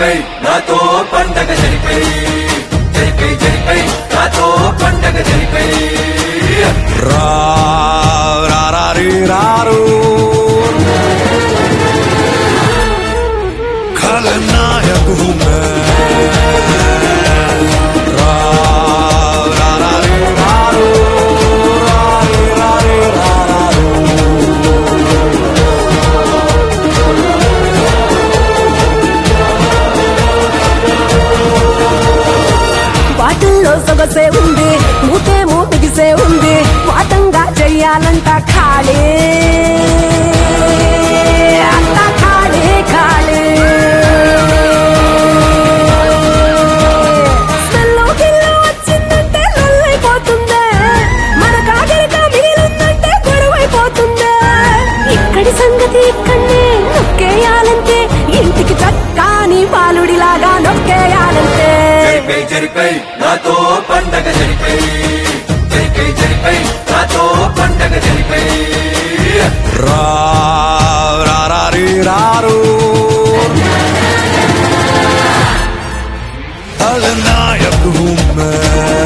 జరిపై నాతో పండగ జరిపై జరిపై జరిపై నాతో పండగ జరిపై రా రా రా రీ రారు खलनायक हूँ मैं रा रा रा रे रारो, रा रे रा रे रा रारो। వాటిల్లో సొగసే ఉంది మూతేమో బిగిసే ఉంది వాటంగా చెయ్యాలంట ఖాళీ అంతా ఖాళీ ఖాళీ స్మెల్లో గిల్లో వచ్చిందంటే లొల్లైపోతుందే మన కాగరిగా మిగిలిందంటే గొడవైపోతుందే ఇక్కడి సంగతి ఇక్కడనే నొక్కేయాలంటే ఇంటికి చక్కాని బాలుడిలాగా నొక్కేయాలంటే జరిపై జరిపై నాతో పండగ జరిపై జరిపై జరిపై నాతో పండగ జరిపై రా రా రా రీ రారు खलनायक हूँ मैं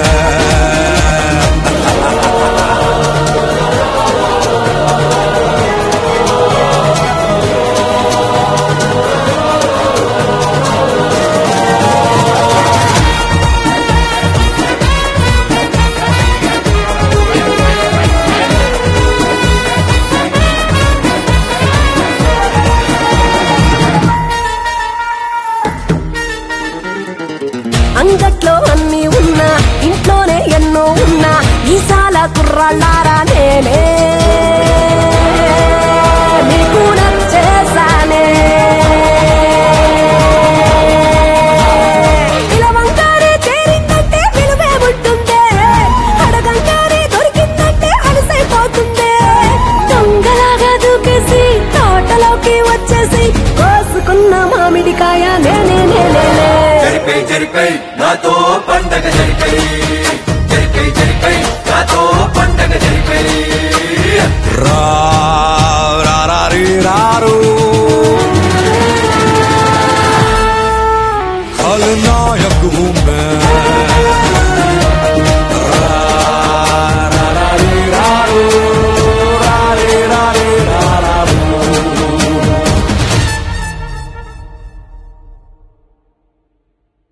అంగట్లో అన్ని ఉన్నా ఇంట్లోనే ఎన్నో ఉన్నా ఈసాల కుర్రాళ్ళారా నేనే మీకు నచ్చేసానే పిలవంగానే చేరిందంటే విలువే ఉంటుందే అడగంగానే దొరికిందంటే అలసైపోతుందే దొంగలాగా దూకేసి తోటలోకి వచ్చేసి కోసుకున్న మామిడికాయ నేనే నేనే జరిపై జరిపై నాతో పండగ జరిపై జరిపై జరిపై నాతో పండగ జరిపై రా రా రా రీ రారు खलनायक हूँ मैं